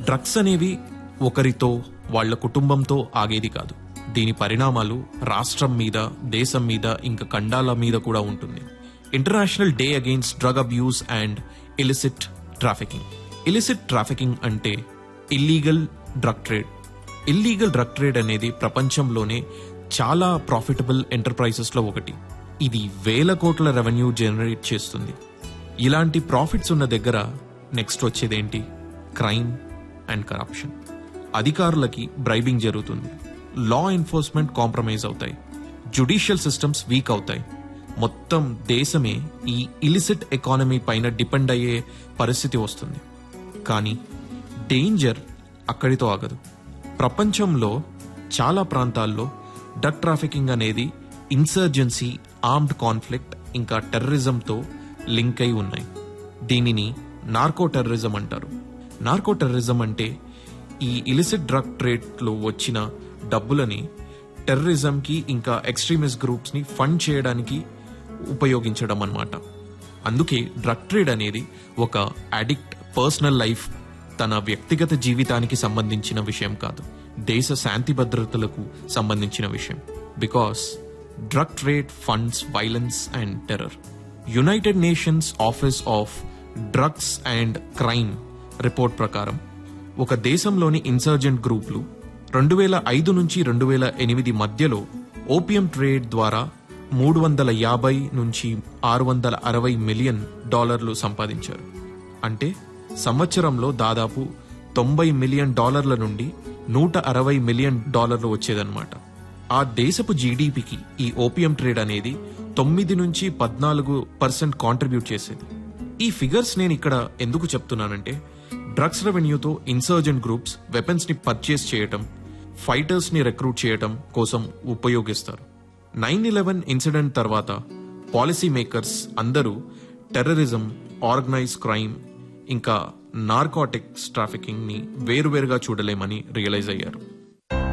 drugs అనేవి ఒకరితో వాళ్ళ కుటుంబంతో ఆగేది కాదు దీని పరిణామాలు రాష్ట్రం మీద దేశం మీద ఇంకా ఖండాల మీద కూడా ఉంటుంది international day against drug abuse and illicit trafficking illicit trafficking అంటే illegal drug trade illegal drug trade అనేది ప్రపంచంలోనే చాలా ప్రాఫిటబుల్ ఎంటర్ప్రైజెస్ లో ఒకటి ఇది వేల కోట్ల రెవెన్యూ జనరేట్ చేస్తుంది ఇలాంటి ప్రాఫిట్స్ ఉన్న దగ్గర నెక్స్ట్ వచ్చేదేంటి క్రైమ్ అండ్ కరప్షన్ అధికారులకి బ్రైబింగ్ జరుగుతుంది లా ఎన్ఫోర్స్మెంట్ కాంప్రమైజ్ అవుతాయి జుడిషియల్ సిస్టమ్స్ వీక్ అవుతాయి మొత్తం దేశమే ఈ ఇలిసిట్ ఎకానమీ పైన డిపెండ్ అయ్యే పరిస్థితి వస్తుంది కానీ డేంజర్ అక్కడితో ఆగదు ప్రపంచంలో చాలా ప్రాంతాల్లో డ్రగ్ ట్రాఫికింగ్ అనేది ఇన్సర్జెన్సీ ఆర్మ్డ్ కాన్ఫ్లిక్ట్ ఇంకా టెర్రరిజంతో లింక్ అయి ఉన్నాయి దీనిని నార్కో టెర్రరిజం అంటారు నార్కో టెర్రరిజం అంటే ఈ ఇలిసిట్ డ్రగ్ ట్రేడ్లో వచ్చిన డబ్బులని టెర్రరిజంకి ఇంకా ఎక్స్ట్రీమిస్ట్ గ్రూప్స్ ని ఫండ్ చేయడానికి ఉపయోగించడం అన్నమాట అందుకే డ్రగ్ ట్రేడ్ అనేది ఒక అడిక్ట్ పర్సనల్ లైఫ్ తన వ్యక్తిగత జీవితానికి సంబంధించిన విషయం కాదు దేశ శాంతి భద్రతలకు సంబంధించిన విషయం because drug trade funds violence and terror United Nations Office of Drugs and Crime report ప్రకారం ఒక దేశంలోని ఇన్సర్జెంట్ గ్రూపులు రెండు వేల ఐదు నుంచి రెండు వేల ఎనిమిది మధ్యలో ఓపియం ట్రేడ్ ద్వారా మూడు వందల యాభై నుంచి ఆరు వందల అరవై మిలియన్ డాలర్లు సంపాదించారు అంటే సంవత్సరంలో దాదాపు తొంభై మిలియన్ డాలర్ల నుండి నూట అరవై మిలియన్ డాలర్లు వచ్చేదన్నమాట ఆ దేశపు జీడిపికి ఈ ఓపియం ట్రేడ్ అనేది తొమ్మిది నుంచి పద్నాలుగు పర్సెంట్ కాంట్రిబ్యూట్ చేసేది ఈ ఫిగర్స్ నేను ఇక్కడ ఎందుకు చెప్తున్నానంటే డ్రగ్స్ రెవెన్యూతో ఇన్సర్జెంట్ గ్రూప్స్ వెపన్స్ ని పర్చేస్ చేయటం ఫైటర్స్ ని రిక్రూట్ చేయటం కోసం ఉపయోగిస్తారు నైన్ ఇలెవెన్ ఇన్సిడెంట్ తర్వాత పాలసీ మేకర్స్ అందరూ టెర్రరిజం ఆర్గనైజ్ క్రైమ్ ఇంకా నార్కాటిక్స్ ట్రాఫికింగ్ ని వేరువేరుగా చూడలేమని రియలైజ్ అయ్యారు